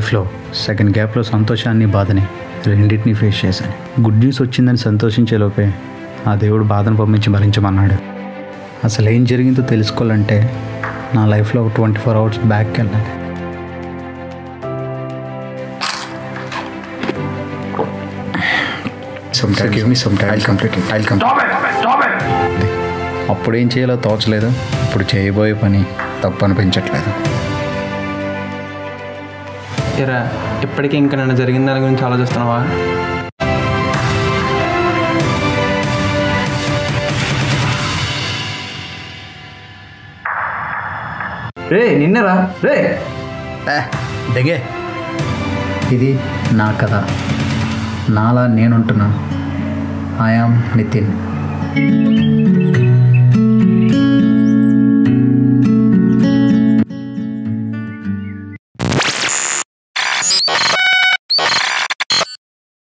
లైఫ్లో సెకండ్ గ్యాప్లో సంతోషాన్ని బాధని రెండింటినీ ఫేస్ చేశాను గుడ్ న్యూస్ వచ్చిందని సంతోషించే లోపే ఆ దేవుడు బాధను పంపించి భరించమన్నాడు అసలు ఏం జరిగిందో తెలుసుకోవాలంటే నా లైఫ్లో ఒక ట్వంటీ ఫోర్ అవర్స్ బ్యాక్కి వెళ్ళాలి Some time. give me some time. I'll complete it. I'll complete అప్పుడు ఏం చేయాలో తోచలేదు ఇప్పుడు చేయబోయే పని తప్పు అనిపించట్లేదు ఇరా ఇప్పటికీ ఇంకా నన్ను జరిగిన దాని గురించి ఆలోచిస్తున్నావా రే నిన్నరా రే దిగే ఇది నా కథ నాలా నేనుంటున్నా ఐఆమ్ నితిన్